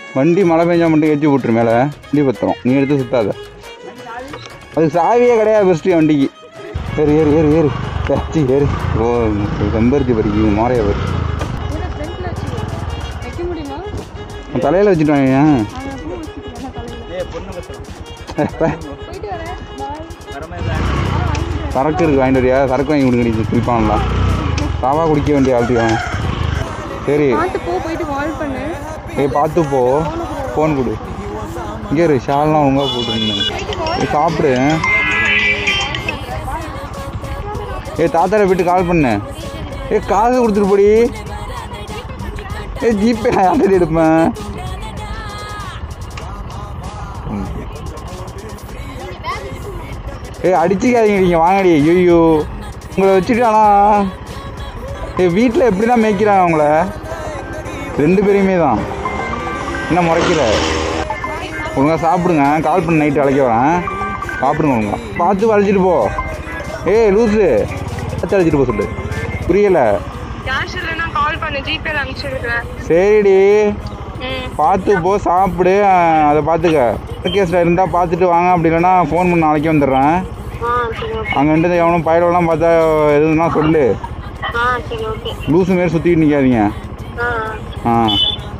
வண்டி மழை பெஞ்சா மட்டும் ஏற்றி விட்டுரு மேலே வண்டி பத்திரம் நீ எடுத்து சுத்தாத அதுக்கு சாவியே கிடையாது ஃபஸ்ட்டு வண்டிக்கு ஏறு ஏறு ஏறு ஏறு ஏச்சி ஏறு ஓ செம்பருத்தி பறிக்கு மோரைய பறி இதை ஃப்ரண்ட்ல வச்சு வைக்க முடியுமா தலையில் வச்சுட்டு வாங்க நான் எப்பவும் வச்சுக்கிறேன் தலையில போயிட்டு வரேன் பாய் சரக்கு இருக்கு வாங்கிட்டு வரியா சரக்கு வாங்கி கொடுங்க குடிப்பாங்களா சாவா குடிக்க வேண்டிய ஆள்ட்டி வாங்க சரி பார்த்து போ போயிட்டு கால் பண்ணு ஏய் பார்த்து போ ஃபோன் கொடு இங்கே இரு ஷால்லாம் ஒழுங்காக போட்டுருந்தேன் ஏய் சாப்பிடு ஏய் தாத்தாரை போயிட்டு கால் பண்ணு ஏய் காசு கொடுத்துட்டு போடி ஏய் ஜிபே நான் யார்கிட்ட எடுப்பேன் ம். ஏய் அடிச்சுக்காதீங்க நீங்கள் வாங்கடி ஐயோ உங்களை வச்சுட்டு ஆனால் ஏய் வீட்டில் எப்படி தான் மேய்க்கிறாங்க அவங்கள ரெண்டு பேரையுமே தான் என்ன முறைக்கிற ஒழுங்கா சாப்பிடுங்க கால் பண்ணி நைட்டு அழைக்க வரேன் சாப்பிடுங்க ஒழுங்கா பார்த்து வளைச்சிட்டு போ ஏய் லூஸு பார்த்து அழைச்சிட்டு போ சொல்லு புரியலை கேஷ் இல்லைன்னா கால் பண்ணு ஜிபேல அனுப்பிச்சிருக்கேன் சரிடி ம் பார்த்து போ சாப்பிடு அஹ், அதை பார்த்துக்க கேஸில் இருந்தால் பார்த்துட்டு வாங்க அப்படி இல்லைன்னா ஃபோன் பண்ண நாளைக்கு வந்துடுறேன் ஆ சரி ஓகே அங்கே இருந்து எவனும் பயிரெல்லாம் பார்த்தா எதுனா சொல்லு ஆ சரி ஓகே லூஸு மாரி சுற்றிட்டு நிற்காதீங்க ஆ ஆ